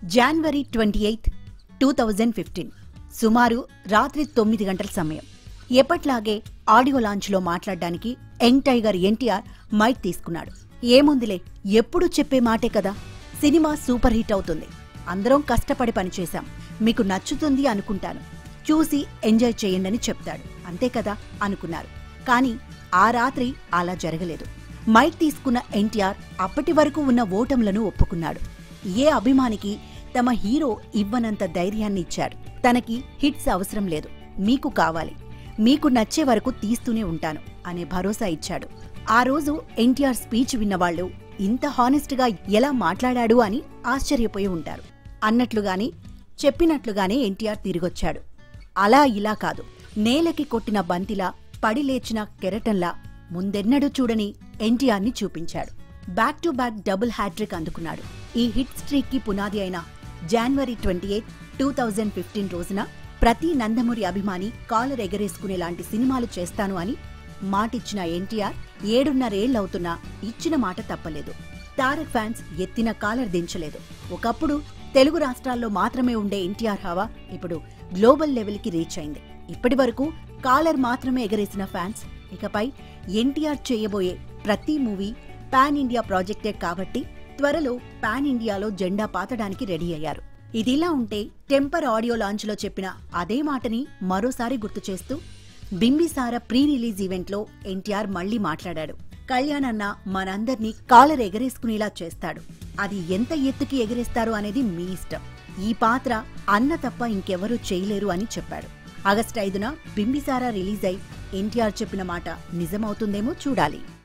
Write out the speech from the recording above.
జనవరి twenty eighth two thousand fifteen సుమారు రాత్రి తొమ్మిది గంటల సమయం ఎప్పట్లాగే ఆడియో లాంచ్లో మాట్లాడడానికి యంగ్ టైగర్ ఎన్టీఆర్ మైక్ తీసుకున్నాడు ఏముందిలే ఎప్పుడు చెప్పే మాటే కదా సినిమా సూపర్ హిట్ అవుతుంది అందరం కష్టపడి పనిచేశాం మీకు నచ్చుతుంది అనుకుంటాను చూసి ఎంజాయ్ చేయండని చెప్తాడు అంతే కదా అనుకున్నారు కానీ ఆ రాత్రి అలా జరగలేదు మైక్ తీసుకున్న ఎన్టీఆర్ అప్పటి వరకు ఉన్న ఓటములను ఒప్పుకున్నాడు ఏ అభిమానికి తమ హీరో ఇవ్వనంత ధైర్యాన్ని ఇచ్చాడు తనకి హిట్స్ అవసరం లేదు మీకు కావాలి మీకు నచ్చే వరకు తీస్తూనే ఉంటాను అనే భరోసా ఇచ్చాడు ఆ రోజు ఎన్టీఆర్ స్పీచ్ విన్నవాళ్లు ఇంత హానెస్ట్గా ఎలా మాట్లాడాడు అని ఆశ్చర్యపోయి ఉంటారు అన్నట్లుగానే చెప్పినట్లుగానే ఎన్టీఆర్ తిరిగొచ్చాడు అలా ఇలా కాదు నేలకి కొట్టిన బంతిలా పడి లేచిన కెరటంలా ముందెన్నడూ చూడని ఎన్టీఆర్ని చూపించాడు back to back double hattrick అందుకున్నాడు ఈ హిట్ స్ట్రీక్ కి పునాది అయిన జనవరి twenty eight two thousand fifteen రోజున ప్రతి నందమూరి అభిమాని కాలర్ ఎగరేసుకునేలాంటి సినిమాలు చేస్తాను అని మాటిచ్చిన ఎన్టీఆర్ ఏడున్నరేళ్లవుతున్నా ఇచ్చిన మాట తప్పలేదు తారక్ ఫ్యాన్స్ ఎత్తిన కాలర్ దించలేదు ఒకప్పుడు తెలుగు రాష్ట్రాల్లో మాత్రమే ఉండే ఎన్టీఆర్ హవా ఇప్పుడు గ్లోబల్ లెవెల్కి రీచ్ అయింది ఇప్పటి వరకు కాలర్ మాత్రమే ఎగరేసిన ఫ్యాన్స్ ఇకపై ఎన్టీఆర్ చేయబోయే ప్రతి మూవీ పాన్ ఇండియా ప్రాజెక్టే కాబట్టి త్వరలో పాన్ ఇండియాలో జెండా పాతడానికి రెడీ అయ్యారు ఇదిలా ఉంటే టెంపర్ ఆడియో లాంచ్లో చెప్పిన అదే మాటని మరోసారి గుర్తు చేస్తూ బింబిసార ప్రీ రిలీజ్ ఈవెంట్లో ఎన్టీఆర్ మళ్లీ మాట్లాడాడు కళ్యాణ్ అన్న మనందర్నీ కాలర్ ఎగరేసుకునేలా చేస్తాడు అది ఎంత ఎత్తుకి ఎగరేస్తారు అనేది మీ ఇష్టం ఈ పాత్ర అన్న తప్ప ఇంకెవరూ చేయలేరు అని చెప్పాడు ఆగస్టు ఐదున బింబిసార రిలీజ్ అయి ఎన్టీఆర్ చెప్పిన మాట నిజమవుతుందేమో చూడాలి